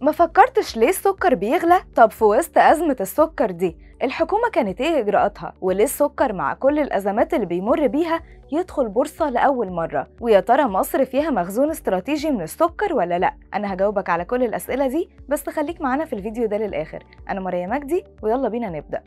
ما فكرتش ليه السكر بيغلى؟ طب في وسط أزمة السكر دي الحكومة كانت إيه إجراءاتها؟ وليه السكر مع كل الأزمات اللي بيمر بيها يدخل بورصة لأول مرة؟ ويا ترى مصر فيها مخزون استراتيجي من السكر ولا لأ؟ أنا هجاوبك على كل الأسئلة دي بس خليك معانا في الفيديو ده للآخر أنا مريم مجدي ويلا بينا نبدأ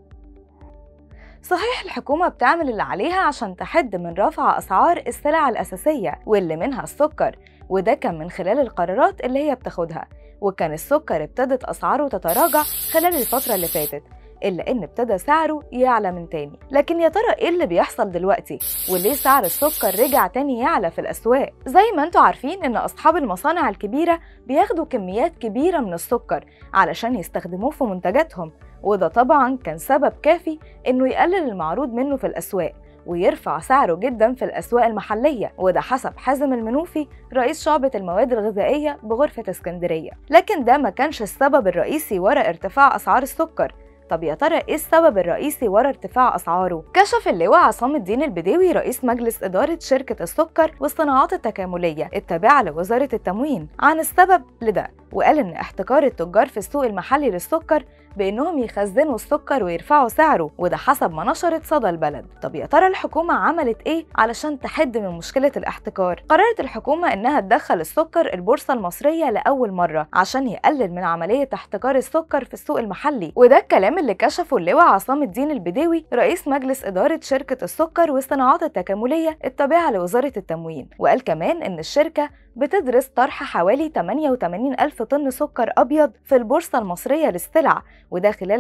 صحيح الحكومة بتعمل اللي عليها عشان تحد من رفع أسعار السلع الأساسية واللي منها السكر وده كان من خلال القرارات اللي هي بتاخدها وكان السكر ابتدت أسعاره تتراجع خلال الفترة اللي فاتت إلا إن ابتدى سعره يعلى من تاني لكن يا ترى إيه اللي بيحصل دلوقتي وليه سعر السكر رجع تاني يعلى في الأسواق زي ما انتوا عارفين إن أصحاب المصانع الكبيرة بياخدوا كميات كبيرة من السكر علشان يستخدموه في منتجاتهم وده طبعا كان سبب كافي إنه يقلل المعروض منه في الأسواق ويرفع سعره جدا في الأسواق المحلية وده حسب حازم المنوفي رئيس شعبة المواد الغذائية بغرفة اسكندرية لكن ده ما كانش السبب الرئيسي وراء ارتفاع أسعار السكر طب يا ترى ايه السبب الرئيسي ورا ارتفاع اسعاره؟ كشف اللواء عصام الدين البديوي رئيس مجلس اداره شركه السكر والصناعات التكامليه التابعه لوزاره التموين عن السبب لده وقال ان احتكار التجار في السوق المحلي للسكر بانهم يخزنوا السكر ويرفعوا سعره وده حسب ما نشرت صدى البلد طب يا ترى الحكومه عملت ايه علشان تحد من مشكله الاحتكار قررت الحكومه انها تدخل السكر البورصه المصريه لاول مره عشان يقلل من عمليه احتكار السكر في السوق المحلي وده الكلام اللي كشفه اللواء عصام الدين البديوي رئيس مجلس اداره شركه السكر والصناعات التكامليه التابعه لوزاره التموين وقال كمان ان الشركه بتدرس طرح حوالي 88 ألف طن سكر أبيض في البورصة المصرية للسلع وده خلال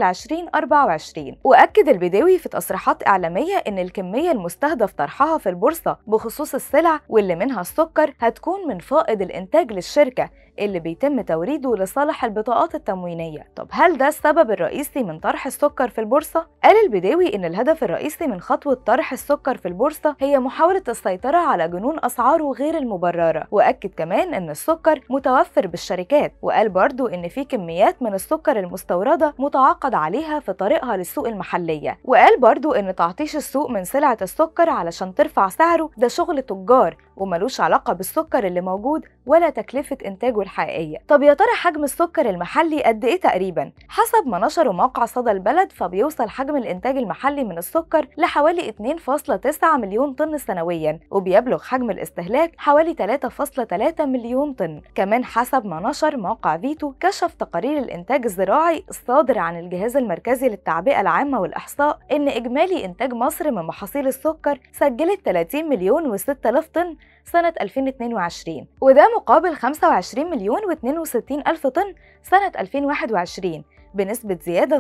2024 وأكد البداوي في تصريحات إعلامية إن الكمية المستهدف طرحها في البورصة بخصوص السلع واللي منها السكر هتكون من فائض الإنتاج للشركة اللي بيتم توريده لصالح البطاقات التموينية طب هل ده السبب الرئيسي من طرح السكر في البورصة؟ قال البداوي إن الهدف الرئيسي من خطوة طرح السكر في البورصة هي محاولة السيطرة على جنون أسعاره غير المبررة وأكد كمان إن السكر متوفر بالشركات وقال برضو إن في كميات من السكر المستوردة متعاقد عليها في طريقها للسوق المحلية وقال برضو إن تعطيش السوق من سلعة السكر علشان ترفع سعره ده شغل تجار وملوش علاقة بالسكر اللي موجود ولا تكلفة إنتاجه الحقيقية طب يا ترى حجم السكر المحلي قد إيه تقريبا؟ حسب ما نشره موقع صدى البلد فبيوصل حجم الإنتاج المحلي من السكر لحوالي 2.9 مليون طن سنويا وبيبلغ حجم الاستهلاك حوالي 3.3 مليون طن كمان حسب ما نشر موقع فيتو كشف تقارير الإنتاج الزراعي الصادر عن الجهاز المركزي للتعبئة العامة والإحصاء إن إجمالي إنتاج مصر من محاصيل السكر سجلت 30 مليون و6000 طن سنة 2022 وده مقابل 25 مليون و62 ألف طن سنة 2021 بنسبة زيادة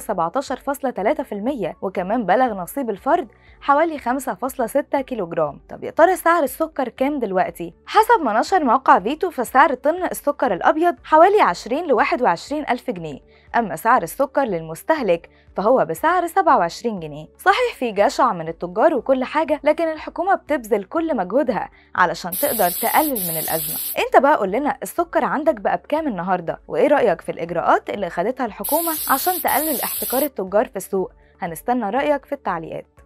17.3% وكمان بلغ نصيب الفرد حوالي 5.6 كيلوغرام طب يا ترى سعر السكر كام دلوقتي؟ حسب ما نشر موقع فيتو فسعر طن السكر الأبيض حوالي 20 ل 21 ألف جنيه أما سعر السكر للمستهلك فهو بسعر 27 جنيه صحيح في جشع من التجار وكل حاجة لكن الحكومة بتبذل كل مجهودها علشان تقدر تقلل من الأزمة انت بقى قول لنا السكر عندك بقى بكام النهاردة وإيه رأيك في الإجراءات اللي خدتها الحكومة عشان تقلل احتكار التجار في السوق هنستنى رأيك في التعليقات